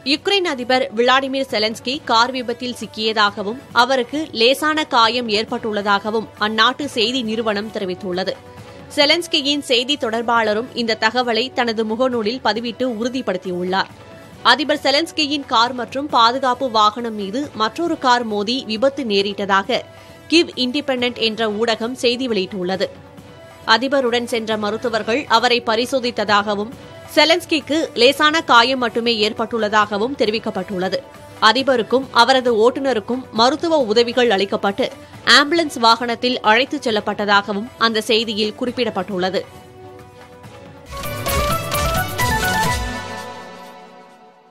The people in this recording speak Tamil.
யுக்ரைன் அதிபர் விளாடிமிர் செலன்ஸ்கி கார் விபத்தில் சிக்கியதாகவும் அவருக்கு லேசான காயம் ஏற்பட்டுள்ளதாகவும் அந்நாட்டு செய்தி நிறுவனம் தெரிவித்துள்ளது செலன்ஸ்கியின் செய்தி தொடர்பாளரும் இந்த தகவலை தனது முகநூலில் பதிவிட்டு உறுதிப்படுத்தியுள்ளார் அதிபர் செலன்ஸ்கியின் கார் மற்றும் பாதுகாப்பு வாகனம் மீது மற்றொரு கார் மோதி விபத்து நேரிட்டதாக கிவ் இண்டிபெண்டன்ட் என்ற ஊடகம் செய்தி வெளியிட்டுள்ளது அதிபருடன் சென்ற மருத்துவர்கள் அவரை பரிசோதித்ததாகவும் செலன்ஸ்கிக்கு லேசான காயம் மட்டுமே ஏற்பட்டுள்ளதாகவும் தெரிவிக்கப்பட்டுள்ளது அதிபருக்கும் அவரது ஓட்டுநருக்கும் மருத்துவ உதவிகள் அளிக்கப்பட்டு ஆம்புலன்ஸ் வாகனத்தில் அழைத்துச் செல்லப்பட்டதாகவும் அந்த செய்தியில் குறிப்பிடப்பட்டுள்ளது